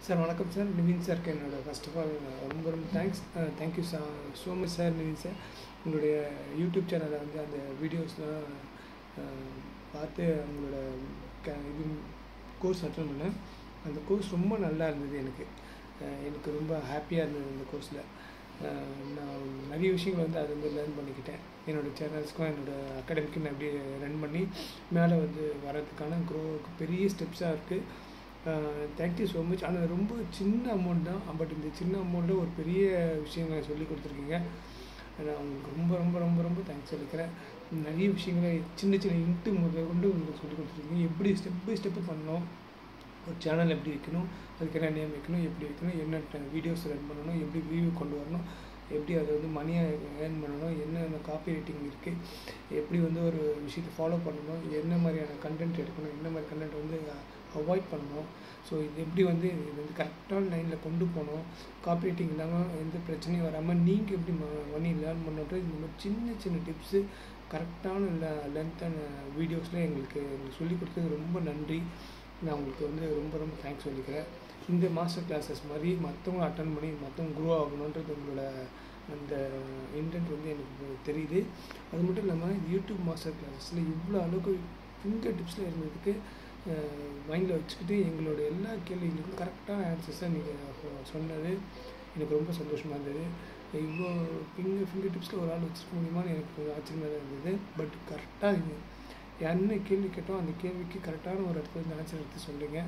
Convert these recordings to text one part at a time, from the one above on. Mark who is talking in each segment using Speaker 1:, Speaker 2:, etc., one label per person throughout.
Speaker 1: sir வணக்கம் sir Nivin சாருக்கு என்னோட ஃபர்ஸ்ட் ஆஃப் ஆல் ரொம்ப ரொம்ப தேங்க்ஸ் தேங்க்யூ சா so much sir Nivin sir உங்களுடைய யூடியூப் சேனலில் வந்து அந்த வீடியோஸ்லாம் பார்த்து உங்களோட க இது கோர்ஸ் அட்டன் பண்ணேன் அந்த கோர்ஸ் ரொம்ப நல்லா இருந்தது எனக்கு அஹ் எனக்கு ரொம்ப ஹாப்பியாக இருந்தது அந்த கோர்ஸில் நான் நிறைய விஷயங்கள் வந்து அது வந்து லேர்ன் பண்ணிக்கிட்டேன் என்னோடய சேனல்ஸ்க்கும் என்னோடய அகாடமிக்கும் நான் அப்படியே ரன் பண்ணி மேலே வந்து வரதுக்கான க்ரோ பெரிய ஸ்டெப்ஸாக இருக்குது தேங்க்யூ ஸோ மச் ஆனால் ரொம்ப சின்ன அமௌண்ட் தான் பட் இந்த சின்ன அமௌண்ட்டில் ஒரு பெரிய விஷயங்களை சொல்லி கொடுத்துருக்கீங்க நான் உங்களுக்கு ரொம்ப ரொம்ப ரொம்ப ரொம்ப தேங்க்ஸ் சொல்லிக்கிறேன் நிறைய விஷயங்களை சின்ன சின்ன இன்ட்டு முதல் கொண்டு உங்களுக்கு சொல்லி கொடுத்துருக்கீங்க எப்படி ஸ்டெப் பை ஸ்டெப்பு பண்ணணும் ஒரு சேனல் எப்படி வைக்கணும் அதுக்கு என்ன நேம் வைக்கணும் எப்படி வைக்கணும் என்ன வீடியோஸ் ரன் பண்ணணும் எப்படி வியூ கொண்டு வரணும் எப்படி அதை வந்து மணியை ஏர்ன் பண்ணணும் என்னென்ன காப்பி ரைட்டிங் இருக்குது எப்படி வந்து ஒரு விஷயத்தை ஃபாலோ பண்ணணும் என்ன மாதிரியான கண்டென்ட் எடுக்கணும் என்ன மாதிரி கண்டென்ட் வந்து அவாய்ட் பண்ணணும் ஸோ இது எப்படி வந்து இது வந்து கரெக்டான லைனில் கொண்டு போகணும் காப்பி ரைட்டிங் இல்லாமல் எந்த பிரச்சனையும் வராமல் நீங்கள் எப்படி ம மணி லேர்ன் பண்ணுறது இந்த மாதிரி சின்ன சின்ன டிப்ஸு கரெக்டான லென்த்தான வீடியோஸில் எங்களுக்கு எங்களுக்கு சொல்லிக் கொடுத்தது ரொம்ப நன்றி நான் உங்களுக்கு வந்து ரொம்ப ரொம்ப தேங்க்ஸ் சொல்லிக்கிறேன் இந்த மாஸ்டர் கிளாஸஸ் மாதிரி மற்றவங்க அட்டன் பண்ணி மற்றவங்க க்ரோ ஆகணுன்றது உங்களோட அந்த இன்டென்ட் வந்து எனக்கு தெரியுது அது மட்டும் இல்லாமல் யூடியூப் மாஸ்டர் கிளாஸஸில் இவ்வளோ அளவுக்கு ஃபிங்கர் டிப்ஸில் இருந்ததுக்கு மைண்டில் வச்சுக்கிட்டு எங்களோட எல்லா கேள்விகளுக்கும் கரெக்டான ஆன்சர்ஸை நீங்கள் சொன்னது எனக்கு ரொம்ப சந்தோஷமாக இருந்தது இவ்வளோ ஃபிங்கர் ஃபிங்கர் டிப்ஸில் ஒரு ஆள் வச்சுருக்க முடியுமான்னு எனக்கு ஆச்சரியமாக தான் இருந்தது பட் கரெக்டாக என்ன கேள்வி கேட்டோம் அந்த கேள்விக்கு கரெக்டான ஒரு இடத்துல இருந்து ஆன்சர் எடுத்து சொல்லுங்க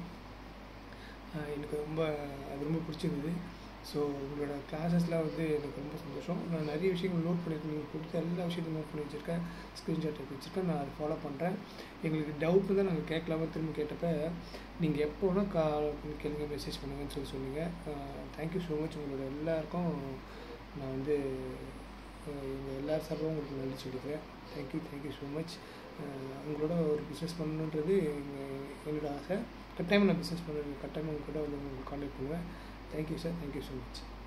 Speaker 1: எனக்கு ரொம்ப அது ரொம்ப பிடிச்சிருந்தது ஸோ உங்களோட கிளாஸஸ்லாம் வந்து எனக்கு ரொம்ப சந்தோஷம் நான் நிறைய விஷயங்கள் நோட் பண்ணியிருக்கேன் நீங்கள் கொடுத்த எல்லா விஷயத்தையும் நோட் பண்ணி வச்சுருக்கேன் ஸ்க்ரீன்ஷாட் எடுத்து வச்சுருக்கேன் நான் அதை ஃபாலோ பண்ணுறேன் எங்களுக்கு டவுட் தான் நாங்கள் கேட்கலாம திரும்ப கேட்டப்ப நீங்கள் எப்போ வேணால் கால் பண்ணி கேளுங்க மெசேஜ் பண்ணுங்கன்னு சொல்லி சொன்னீங்க தேங்க்யூ ஸோ மச் உங்களோட எல்லாருக்கும் நான் வந்து எங்கள் எல்லா சார்பாகவும் உங்களுக்கு நன்றி சொல்லிக்கிறேன் தேங்க்யூ தேங்க்யூ ஸோ மச் உங்களோட ஒரு பிஸ்னஸ் பண்ணணுன்றது எங்கள் என்னோடய ஆசை கட்டாயமாக நான் பிஸ்னஸ் பண்ணுறது கட்டாயமாக உங்க கூட வந்து உங்களுக்கு கான்டாக்ட் பண்ணுவேன் thank you sir thank you so much